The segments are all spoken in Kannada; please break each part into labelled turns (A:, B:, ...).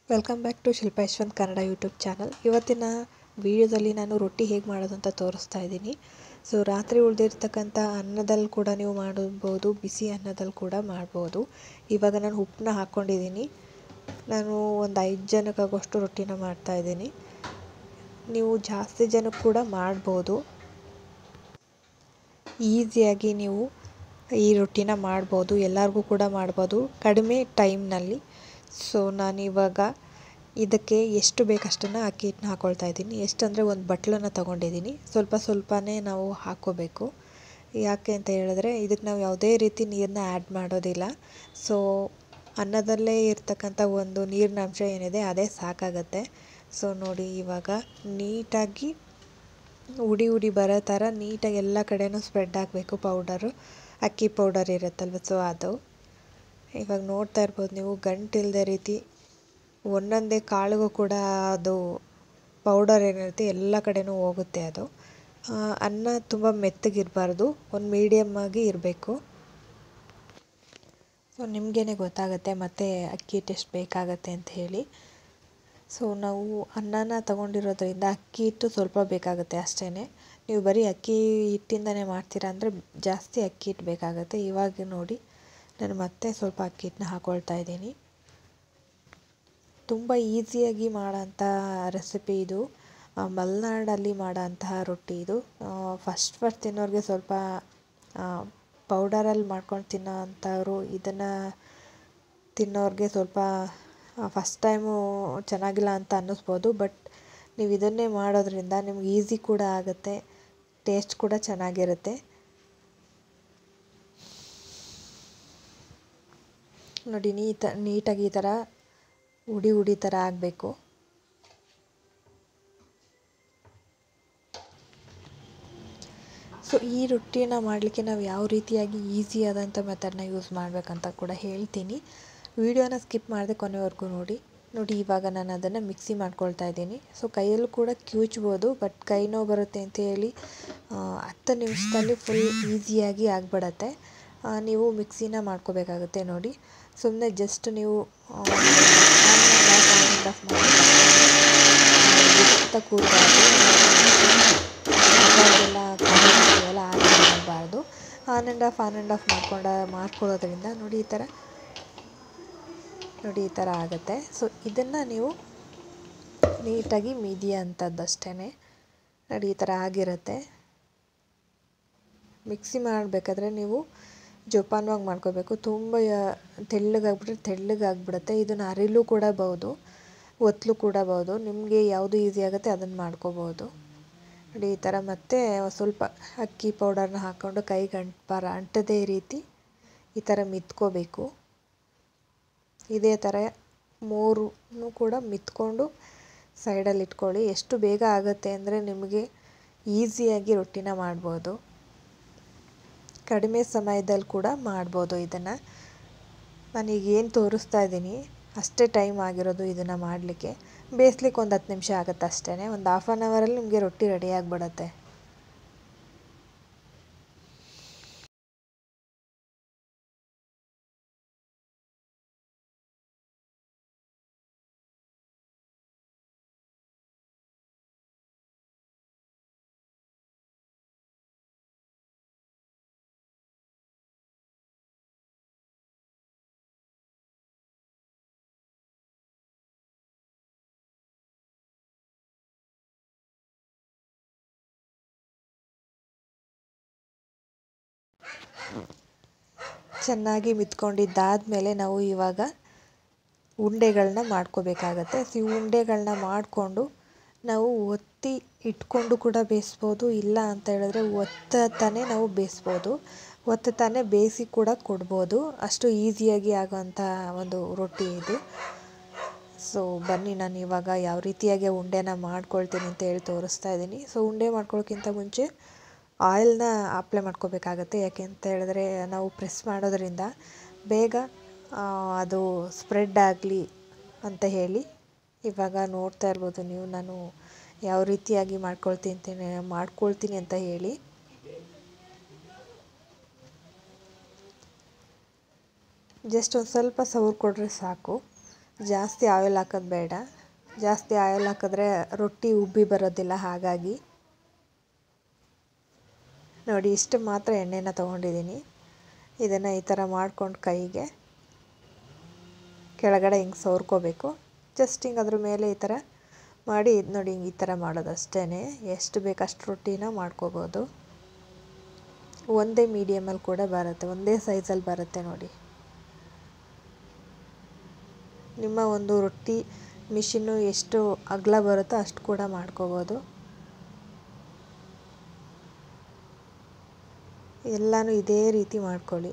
A: welcome back to Shilpa Yashwanth Kannada YouTube channel ಇವತ್ತಿನ ವಿಡಿಯೋದಲ್ಲಿ ನಾನು ರೊಟ್ಟಿ ಹೇಗೆ ಮಾಡೋದು ಅಂತ ತೋರಿಸ್ತಾ ಇದ್ದೀನಿ ಸೊ ರಾತ್ರಿ ಉಳಿದಿರ್ತಕ್ಕಂಥ ಅನ್ನದಲ್ಲಿ ಕೂಡ ನೀವು ಮಾಡಬಹುದು ಬಿಸಿ ಅನ್ನದಲ್ಲಿ ಕೂಡ ಮಾಡ್ಬೋದು ಇವಾಗ ನಾನು ಉಪ್ಪನ್ನ ಹಾಕ್ಕೊಂಡಿದ್ದೀನಿ ನಾನು ಒಂದು ಐದು ಜನಕ್ಕಾಗುವಷ್ಟು ರೊಟ್ಟಿನ ಮಾಡ್ತಾಯಿದ್ದೀನಿ ನೀವು ಜಾಸ್ತಿ ಜನಕ್ಕೆ ಕೂಡ ಮಾಡ್ಬೋದು ಈಸಿಯಾಗಿ ನೀವು ಈ ರೊಟ್ಟಿನ ಮಾಡ್ಬೋದು ಎಲ್ಲರಿಗೂ ಕೂಡ ಮಾಡ್ಬೋದು ಕಡಿಮೆ ಟೈಮ್ನಲ್ಲಿ ಸೊ ನಾನಿವಾಗ ಇದಕ್ಕೆ ಎಷ್ಟು ಬೇಕಷ್ಟನ್ನು ಅಕ್ಕಿ ಹಿಟ್ಟನ್ನ ಹಾಕ್ಕೊಳ್ತಾ ಇದ್ದೀನಿ ಎಷ್ಟಂದರೆ ಒಂದು ಬಟ್ಲನ್ನು ತೊಗೊಂಡಿದ್ದೀನಿ ಸ್ವಲ್ಪ ಸ್ವಲ್ಪನೇ ನಾವು ಹಾಕ್ಕೋಬೇಕು ಯಾಕೆ ಅಂತ ಹೇಳಿದ್ರೆ ಇದಕ್ಕೆ ನಾವು ಯಾವುದೇ ರೀತಿ ನೀರನ್ನ ಆ್ಯಡ್ ಮಾಡೋದಿಲ್ಲ ಸೊ ಅನ್ನದಲ್ಲೇ ಇರ್ತಕ್ಕಂಥ ಒಂದು ನೀರಿನ ಅಂಶ ಏನಿದೆ ಅದೇ ಸಾಕಾಗತ್ತೆ ಸೊ ನೋಡಿ ಇವಾಗ ನೀಟಾಗಿ ಉಡಿ ಉಡಿ ಬರೋ ಥರ ನೀಟಾಗಿ ಎಲ್ಲ ಕಡೆನೂ ಸ್ಪ್ರೆಡ್ ಆಗಬೇಕು ಪೌಡರು ಅಕ್ಕಿ ಪೌಡರ್ ಇರುತ್ತಲ್ವ ಸೊ ಅದು ಇವಾಗ ನೋಡ್ತಾ ಇರ್ಬೋದು ನೀವು ಗಂಟಿಲ್ಲದೆ ರೀತಿ ಒಂದೊಂದೇ ಕಾಳಿಗೂ ಕೂಡ ಅದು ಪೌಡರ್ ಏನಿರುತ್ತೆ ಎಲ್ಲ ಕಡೆನೂ ಹೋಗುತ್ತೆ ಅದು ಅನ್ನ ತುಂಬ ಮೆತ್ತಗಿರಬಾರ್ದು ಒಂದು ಮೀಡಿಯಮ್ ಆಗಿ ಇರಬೇಕು ಸೊ ನಿಮಗೇನೆ ಗೊತ್ತಾಗುತ್ತೆ ಮತ್ತು ಅಕ್ಕಿ ಹಿಟ್ಟು ಎಷ್ಟು ಬೇಕಾಗತ್ತೆ ಅಂತ ಹೇಳಿ ಸೊ ನಾವು ಅನ್ನನ ತಗೊಂಡಿರೋದ್ರಿಂದ ಅಕ್ಕಿ ಹಿಟ್ಟು ಸ್ವಲ್ಪ ಬೇಕಾಗುತ್ತೆ ಅಷ್ಟೇ ನೀವು ಬರೀ ಅಕ್ಕಿ ಹಿಟ್ಟಿಂದನೇ ಮಾಡ್ತೀರಾ ಅಂದರೆ ಜಾಸ್ತಿ ಅಕ್ಕಿ ಹಿಟ್ಟು ಬೇಕಾಗುತ್ತೆ ಇವಾಗ ನೋಡಿ ನಾನು ಮತ್ತೆ ಸ್ವಲ್ಪ ಅಕ್ಕಿ ಹಿಟ್ಟನ್ನ ಹಾಕ್ಕೊಳ್ತಾ ಇದ್ದೀನಿ ತುಂಬ ಈಸಿಯಾಗಿ ಮಾಡೋಂಥ ರೆಸಿಪಿ ಇದು ಮಲೆನಾಡಲ್ಲಿ ಮಾಡೋಂತಹ ರೊಟ್ಟಿ ಇದು ಫಸ್ಟ್ ಫಸ್ಟ್ ತಿನ್ನೋರಿಗೆ ಸ್ವಲ್ಪ ಪೌಡರಲ್ಲಿ ಮಾಡ್ಕೊಂಡು ತಿನ್ನೋ ಅಂಥವ್ರು ಇದನ್ನು ತಿನ್ನೋರಿಗೆ ಸ್ವಲ್ಪ ಫಸ್ಟ್ ಟೈಮು ಚೆನ್ನಾಗಿಲ್ಲ ಅಂತ ಅನ್ನಿಸ್ಬೋದು ಬಟ್ ನೀವು ಇದನ್ನೇ ಮಾಡೋದ್ರಿಂದ ನಿಮ್ಗೆ ಈಸಿ ಕೂಡ ಆಗುತ್ತೆ ಟೇಸ್ಟ್ ಕೂಡ ಚೆನ್ನಾಗಿರುತ್ತೆ ನೋಡಿ ನೀಟ ನೀಟಾಗಿ ಈ ಥರ ಉಡಿ ಉಡಿ ಥರ ಆಗಬೇಕು ಸೊ ಈ ರೊಟ್ಟಿನ ಮಾಡಲಿಕ್ಕೆ ನಾವು ಯಾವ ರೀತಿಯಾಗಿ ಈಸಿ ಆದಂಥ ಮೆಥಡ್ನ ಯೂಸ್ ಮಾಡಬೇಕಂತ ಕೂಡ ಹೇಳ್ತೀನಿ ವಿಡಿಯೋನ ಸ್ಕಿಪ್ ಮಾಡದೆ ಕೊನೆವರೆಗೂ ನೋಡಿ ನೋಡಿ ಇವಾಗ ನಾನು ಅದನ್ನು ಮಿಕ್ಸಿ ಮಾಡ್ಕೊಳ್ತಾ ಇದ್ದೀನಿ ಸೊ ಕೈಯಲ್ಲೂ ಕೂಡ ಕ್ಯೂಚ್ಬೋದು ಬಟ್ ಕೈ ನೋವು ಬರುತ್ತೆ ಅಂತ ಹೇಳಿ ಹತ್ತು ನಿಮಿಷದಲ್ಲಿ ಫುಲ್ ಈಸಿಯಾಗಿ ಆಗಿಬಿಡತ್ತೆ ನೀವು ಮಿಕ್ಸಿನ ಮಾಡ್ಕೋಬೇಕಾಗುತ್ತೆ ನೋಡಿ ಸುಮ್ಮನೆ ಜಸ್ಟ್ ನೀವು ಕೂರಬಾರ್ದು ಎಲ್ಲ ಎಲ್ಲ ಮಾಡಬಾರ್ದು on and off on and off ಮಾಡ್ಕೊಂಡ ಮಾಡ್ಕೊಳ್ಳೋದ್ರಿಂದ ನೋಡಿ ಈ ಥರ ನೋಡಿ ಈ ಥರ ಆಗುತ್ತೆ ಸೊ ಇದನ್ನು ನೀವು ನೀಟಾಗಿ ಮೀದಿ ಅಂಥದ್ದಷ್ಟೇ ನೋಡಿ ಈ ಥರ ಆಗಿರುತ್ತೆ ಮಿಕ್ಸಿ ಮಾಡಬೇಕಾದ್ರೆ ನೀವು ಜೋಪಾನವಾಗಿ ಮಾಡ್ಕೋಬೇಕು ತುಂಬ ತೆಳ್ಳಗಾಗ್ಬಿಟ್ರೆ ತೆಳ್ಳಗಾಗ್ಬಿಡುತ್ತೆ ಇದನ್ನು ಅರಿಲು ಕೂಡ ಬಹುದು ಒತ್ತಲು ಕೂಡ ಬಹುದು ನಿಮಗೆ ಯಾವುದು ಈಸಿ ಆಗುತ್ತೆ ಅದನ್ನು ಮಾಡ್ಕೋಬೋದು ನೋಡಿ ಈ ಥರ ಮತ್ತೆ ಸ್ವಲ್ಪ ಅಕ್ಕಿ ಪೌಡರ್ನ ಹಾಕ್ಕೊಂಡು ಕೈಗೆ ಅಂಟ್ಬಾರ ಅಂಟದೇ ರೀತಿ ಈ ಥರ ಮಿತ್ಕೋಬೇಕು ಇದೇ ಥರ ಮೂರೂ ಕೂಡ ಮಿತ್ಕೊಂಡು ಸೈಡಲ್ಲಿ ಇಟ್ಕೊಳ್ಳಿ ಎಷ್ಟು ಬೇಗ ಆಗುತ್ತೆ ಅಂದರೆ ನಿಮಗೆ ಈಸಿಯಾಗಿ ರೊಟ್ಟಿನ ಮಾಡ್ಬೋದು ಕಡಿಮೆ ಸಮಯದಲ್ಲಿ ಕೂಡ ಮಾಡ್ಬೋದು ಇದನ್ನು ನಾನೀಗ ಏನು ತೋರಿಸ್ತಾ ಇದ್ದೀನಿ ಅಷ್ಟೇ ಟೈಮ್ ಆಗಿರೋದು ಇದನ್ನು ಮಾಡಲಿಕ್ಕೆ ಬೇಯಿಸ್ಲಿಕ್ಕೆ ಒಂದು ಹತ್ತು ನಿಮಿಷ ಆಗುತ್ತೆ ಅಷ್ಟೇ ಒಂದು ಹಾಫ್ ಆನ್ ಅವರಲ್ಲಿ ನಿಮಗೆ ರೊಟ್ಟಿ ರೆಡಿ ಆಗಿಬಿಡತ್ತೆ ಚೆನ್ನಾಗಿ ಮಿತ್ಕೊಂಡಿದ್ದಾದಮೇಲೆ ನಾವು ಇವಾಗ ಉಂಡೆಗಳನ್ನ ಮಾಡ್ಕೋಬೇಕಾಗತ್ತೆ ಸೊ ಈ ಉಂಡೆಗಳನ್ನ ಮಾಡಿಕೊಂಡು ನಾವು ಒತ್ತಿ ಇಟ್ಕೊಂಡು ಕೂಡ ಬೇಯಿಸ್ಬೋದು ಇಲ್ಲ ಅಂತ ಹೇಳಿದ್ರೆ ಒತ್ತತಾನೆ ನಾವು ಬೇಯಿಸ್ಬೋದು ಒತ್ತತಾನೆ ಬೇಯಿಸಿ ಕೂಡ ಕೊಡ್ಬೋದು ಅಷ್ಟು ಈಸಿಯಾಗಿ ಆಗೋವಂಥ ಒಂದು ರೊಟ್ಟಿ ಇದು ಸೊ ಬನ್ನಿ ನಾನು ಇವಾಗ ಯಾವ ರೀತಿಯಾಗಿ ಉಂಡೆನ ಮಾಡ್ಕೊಳ್ತೀನಿ ಅಂತ ಹೇಳಿ ತೋರಿಸ್ತಾ ಇದ್ದೀನಿ ಸೊ ಉಂಡೆ ಮಾಡ್ಕೊಳ್ಳೋಕ್ಕಿಂತ ಮುಂಚೆ ಆಯಿಲ್ನ ಅಪ್ಲೈ ಮಾಡ್ಕೋಬೇಕಾಗತ್ತೆ ಯಾಕೆ ಅಂತ ಹೇಳಿದ್ರೆ ನಾವು ಪ್ರೆಸ್ ಮಾಡೋದ್ರಿಂದ ಬೇಗ ಅದು ಸ್ಪ್ರೆಡ್ ಆಗಲಿ ಅಂತ ಹೇಳಿ ಇವಾಗ ನೋಡ್ತಾ ಇರ್ಬೋದು ನೀವು ನಾನು ಯಾವ ರೀತಿಯಾಗಿ ಮಾಡ್ಕೊಳ್ತೀನಿ ಮಾಡ್ಕೊಳ್ತೀನಿ ಅಂತ ಹೇಳಿ ಜಸ್ಟ್ ಒಂದು ಸ್ವಲ್ಪ ಸವ್ರು ಕೊಟ್ಟರೆ ಸಾಕು ಜಾಸ್ತಿ ಆಯಿಲ್ ಹಾಕೋದು ಬೇಡ ಜಾಸ್ತಿ ಆಯಿಲ್ ಹಾಕಿದ್ರೆ ರೊಟ್ಟಿ ಉಬ್ಬಿ ಬರೋದಿಲ್ಲ ಹಾಗಾಗಿ ನೋಡಿ ಇಷ್ಟು ಮಾತ್ರ ಎಣ್ಣೆನ ತೊಗೊಂಡಿದ್ದೀನಿ ಇದನ್ನು ಈ ಥರ ಮಾಡ್ಕೊಂಡು ಕೈಗೆ ಕೆಳಗಡೆ ಹಿಂಗೆ ಸೋರ್ಕೋಬೇಕು ಜಸ್ಟ್ ಹಿಂಗೆ ಅದ್ರ ಮೇಲೆ ಈ ಥರ ಮಾಡಿ ಇದು ನೋಡಿ ಹಿಂಗೆ ಈ ಥರ ಮಾಡೋದು ಅಷ್ಟೇ ಎಷ್ಟು ಬೇಕು ಅಷ್ಟು ರೊಟ್ಟಿನ ಮಾಡ್ಕೋಬೋದು ಒಂದೇ ಮೀಡಿಯಮಲ್ಲಿ ಕೂಡ ಬರುತ್ತೆ ಒಂದೇ ಸೈಜಲ್ಲಿ ಬರುತ್ತೆ ನೋಡಿ ನಿಮ್ಮ ಒಂದು ರೊಟ್ಟಿ ಮಿಷಿನ್ನು ಎಷ್ಟು ಅಗಲ ಬರುತ್ತೋ ಅಷ್ಟು ಕೂಡ ಮಾಡ್ಕೋಬೋದು ಎಲ್ಲನೂ ಇದೇ ರೀತಿ ಮಾಡ್ಕೊಳ್ಳಿ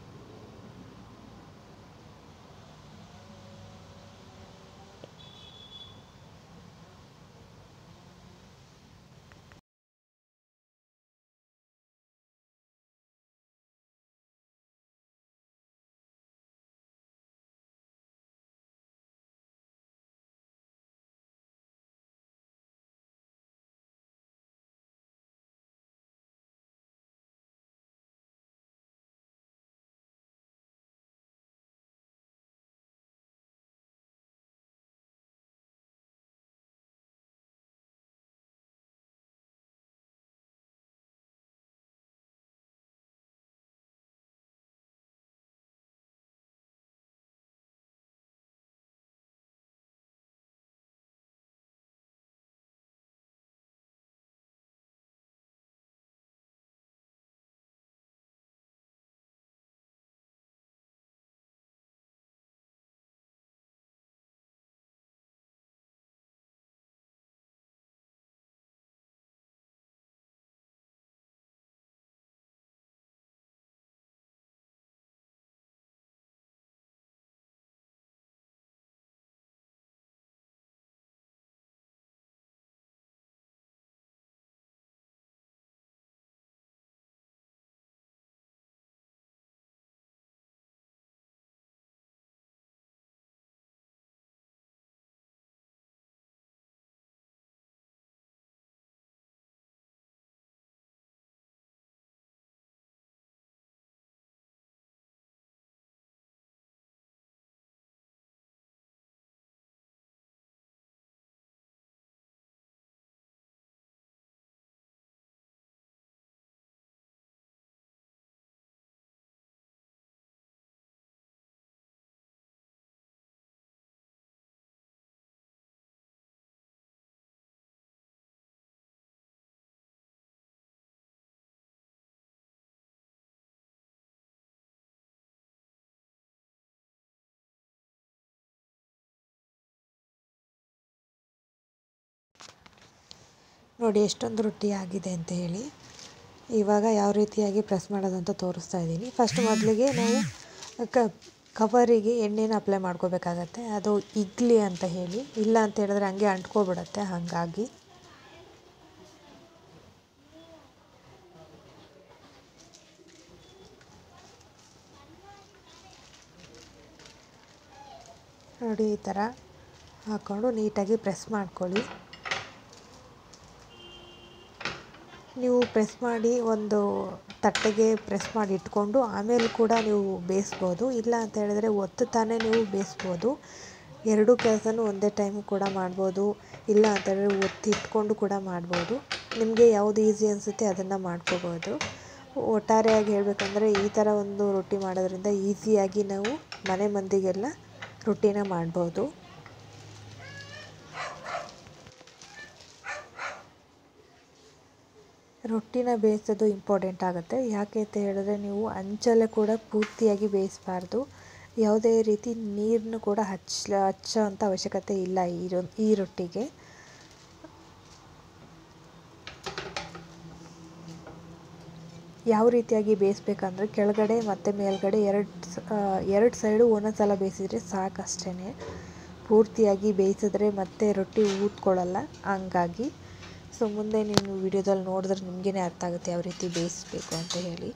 A: ನೋಡಿ ಎಷ್ಟೊಂದು ರೊಟ್ಟಿ ಆಗಿದೆ ಅಂತ ಹೇಳಿ ಇವಾಗ ಯಾವ ರೀತಿಯಾಗಿ ಪ್ರೆಸ್ ಮಾಡೋದಂತ ತೋರಿಸ್ತಾ ಇದ್ದೀನಿ ಫಸ್ಟ್ ಮೊದಲಿಗೆ ನಾವು ಕ ಕವರಿಗೆ ಎಣ್ಣೆನ ಅಪ್ಲೈ ಮಾಡ್ಕೋಬೇಕಾಗತ್ತೆ ಅದು ಇಡ್ಲಿ ಅಂತ ಹೇಳಿ ಇಲ್ಲ ಅಂತ ಹೇಳಿದ್ರೆ ಹಂಗೆ ಅಂಟ್ಕೊಬಿಡತ್ತೆ ಹಾಗಾಗಿ ನೋಡಿ ಈ ಥರ ಹಾಕ್ಕೊಂಡು ನೀಟಾಗಿ ಪ್ರೆಸ್ ಮಾಡ್ಕೊಳ್ಳಿ ನೀವು ಪ್ರೆಸ್ ಮಾಡಿ ಒಂದು ತಟ್ಟೆಗೆ ಪ್ರೆಸ್ ಮಾಡಿ ಇಟ್ಕೊಂಡು ಆಮೇಲೆ ಕೂಡ ನೀವು ಬೇಯಿಸ್ಬೋದು ಇಲ್ಲ ಅಂತ ಹೇಳಿದ್ರೆ ಒತ್ತುತ್ತಾನೆ ನೀವು ಬೇಯಿಸ್ಬೋದು ಎರಡೂ ಕೆಲಸನೂ ಒಂದೇ ಟೈಮ್ ಕೂಡ ಮಾಡ್ಬೋದು ಇಲ್ಲ ಅಂತ ಹೇಳಿದ್ರೆ ಒತ್ತಿ ಇಟ್ಕೊಂಡು ಕೂಡ ಮಾಡ್ಬೋದು ನಿಮಗೆ ಯಾವುದು ಈಸಿ ಅನಿಸುತ್ತೆ ಅದನ್ನು ಮಾಡ್ಕೋಬೋದು ಒಟ್ಟಾರೆಯಾಗಿ ಹೇಳಬೇಕಂದ್ರೆ ಈ ಥರ ಒಂದು ರೊಟ್ಟಿ ಮಾಡೋದ್ರಿಂದ ಈಸಿಯಾಗಿ ನಾವು ಮನೆ ಮಂದಿಗೆಲ್ಲ ರೊಟ್ಟಿನ ಮಾಡ್ಬೋದು ರೊಟ್ಟಿನ ಬೇಯಿಸೋದು ಇಂಪಾರ್ಟೆಂಟ್ ಆಗುತ್ತೆ ಯಾಕೆ ಅಂತ ಹೇಳಿದ್ರೆ ನೀವು ಹಂಚಲ್ಲೇ ಕೂಡ ಪೂರ್ತಿಯಾಗಿ ಬೇಯಿಸಬಾರ್ದು ಯಾವುದೇ ರೀತಿ ನೀರನ್ನು ಕೂಡ ಹಚ್ಚ ಹಚ್ಚೋ ಅಂಥ ಅವಶ್ಯಕತೆ ಇಲ್ಲ ಈ ರೊ ಈ ರೊಟ್ಟಿಗೆ ಯಾವ ರೀತಿಯಾಗಿ ಬೇಯಿಸ್ಬೇಕಂದ್ರೆ ಕೆಳಗಡೆ ಮತ್ತು ಮೇಲ್ಗಡೆ ಎರಡು ಎರಡು ಸೈಡು ಒಂದೊಂದು ಸಲ ಬೇಯಿಸಿದ್ರೆ ಸಾಕು ಅಷ್ಟೇ ಪೂರ್ತಿಯಾಗಿ ಬೇಯಿಸಿದ್ರೆ ಮತ್ತೆ ರೊಟ್ಟಿ ಊದ್ಕೊಳ್ಳಲ್ಲ ಹಂಗಾಗಿ ಸೊ ಮುಂದೆ ನೀವು ವಿಡಿಯೋದಲ್ಲಿ ನೋಡಿದ್ರೆ ನಿಮಗೇ ಅರ್ಥ ಆಗುತ್ತೆ ಯಾವ ರೀತಿ ಬೇಯಿಸ್ಬೇಕು ಅಂತ ಹೇಳಿ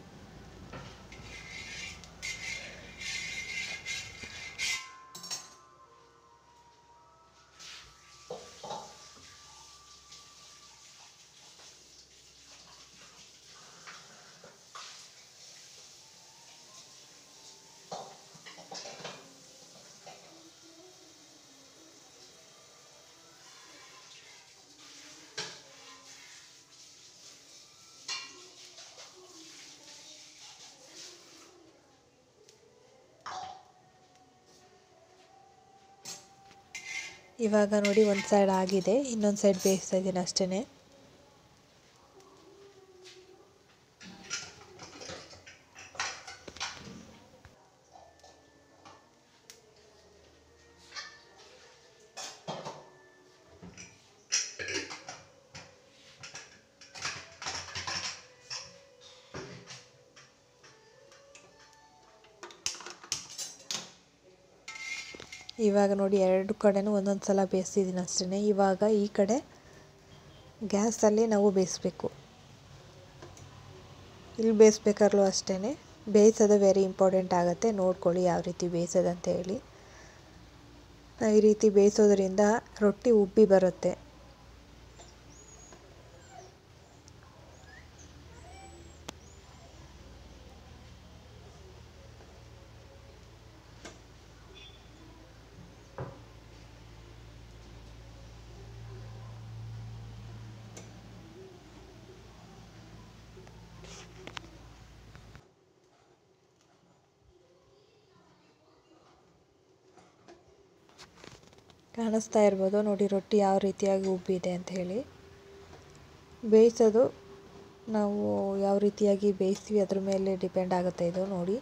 A: ಇವಾಗ ನೋಡಿ ಒಂದು ಸೈಡ್ ಆಗಿದೆ ಇನ್ನೊಂದು ಸೈಡ್ ಬೇಯಿಸ್ತಾ ಇದ್ದೀನಿ ಅಷ್ಟೇ ಇವಾಗ ನೋಡಿ ಎರಡು ಕಡೆನೂ ಒಂದೊಂದು ಸಲ ಬೇಯಿಸಿದ್ದೀನಿ ಅಷ್ಟೇ ಇವಾಗ ಈ ಕಡೆ ಗ್ಯಾಸಲ್ಲಿ ನಾವು ಬೇಯಿಸ್ಬೇಕು ಇಲ್ಲಿ ಬೇಯಿಸ್ಬೇಕಾದ್ರೂ ಅಷ್ಟೇ ಬೇಯಿಸೋದು ವೆರಿ ಇಂಪಾರ್ಟೆಂಟ್ ಆಗುತ್ತೆ ನೋಡ್ಕೊಳ್ಳಿ ಯಾವ ರೀತಿ ಬೇಯಿಸೋದು ಅಂತ ಹೇಳಿ ಈ ರೀತಿ ಬೇಯಿಸೋದ್ರಿಂದ ರೊಟ್ಟಿ ಉಬ್ಬಿ ಬರುತ್ತೆ ಕಾಣಿಸ್ತಾ ಇರ್ಬೋದು ನೋಡಿ ರೊಟ್ಟಿ ಯಾವ ರೀತಿಯಾಗಿ ಉಬ್ಬಿದೆ ಅಂತ ಹೇಳಿ ಬೇಯಿಸೋದು ನಾವು ಯಾವ ರೀತಿಯಾಗಿ ಬೇಯಿಸ್ತೀವಿ ಅದ್ರ ಮೇಲೆ ಡಿಪೆಂಡ್ ಆಗುತ್ತೆ ಇದು ನೋಡಿ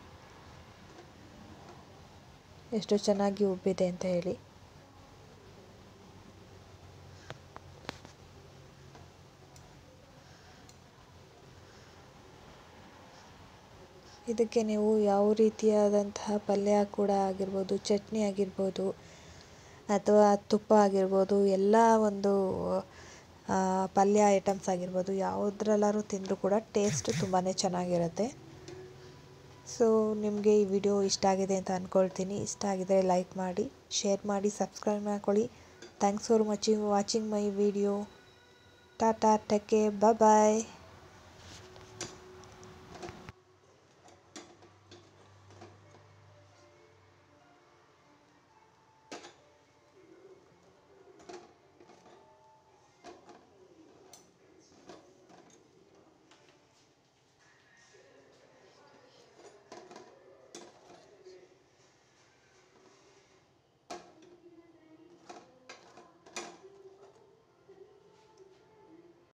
A: ಎಷ್ಟು ಚೆನ್ನಾಗಿ ಉಬ್ಬಿದೆ ಅಂತ ಹೇಳಿ ಇದಕ್ಕೆ ನೀವು ಯಾವ ರೀತಿಯಾದಂತಹ ಪಲ್ಯ ಕೂಡ ಆಗಿರ್ಬೋದು ಚಟ್ನಿ ಆಗಿರ್ಬೋದು ಅಥವಾ ತುಪ್ಪ ಆಗಿರ್ಬೋದು ಎಲ್ಲ ಒಂದು ಪಲ್ಯ ಐಟಮ್ಸ್ ಆಗಿರ್ಬೋದು ಯಾವುದ್ರಲ್ಲಾದ್ರೂ ತಿಂದರೂ ಕೂಡ ಟೇಸ್ಟ್ ತುಂಬಾ ಚೆನ್ನಾಗಿರುತ್ತೆ ಸೊ ನಿಮಗೆ ಈ ವಿಡಿಯೋ ಇಷ್ಟ ಆಗಿದೆ ಅಂತ ಅಂದ್ಕೊಳ್ತೀನಿ ಇಷ್ಟ ಆಗಿದರೆ ಲೈಕ್ ಮಾಡಿ ಶೇರ್ ಮಾಡಿ ಸಬ್ಸ್ಕ್ರೈಬ್ ಮಾಡ್ಕೊಳ್ಳಿ thanks for matching watching my video tata take care bye